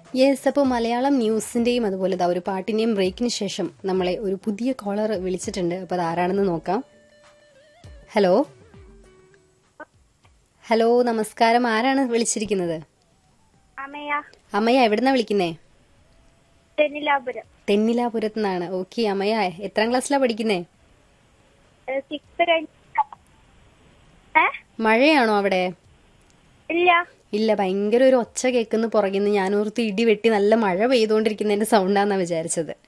yes അപ്പോൾ മലയാളം ന്യൂസിന്റെയും അതുപോലെ ദാ ഒരു പാട്ടിന്റെയും ബ്രേക്കിന് ശേഷം നമ്മളെ ഒരു പുതിയ കോളർ വിളിച്ചിട്ടുണ്ട് അപ്പോൾ അത് ആരാണെന്ന് നോക്കാം ഹലോ ഹലോ നമസ്കാരം ആരാണ് വിളിച്ചിരിക്കുന്നത് അമയ അമ്മയ എവിടുന്നാ വിളിക്കുന്നേ തെന്നിലാപുരം തെന്നിലാപുരത്ത് നിന്നാണ് ഓക്കെ അമ്മയ എത്രാം ക്ലാസ്സിലാ പഠിക്കുന്നേ സിക്സ് കഴിഞ്ഞ ഏ മഴയാണോ അവിടെ ഇല്ല ഇല്ല ഭയങ്കര ഒരു ഒച്ച കേൾക്കുന്ന പുറകിന്ന് ഞാനോർത്ത് ഇടി വെട്ടി നല്ല മഴ പെയ്തുകൊണ്ടിരിക്കുന്നതിന്റെ സൗണ്ടാന്നാ വിചാരിച്ചത്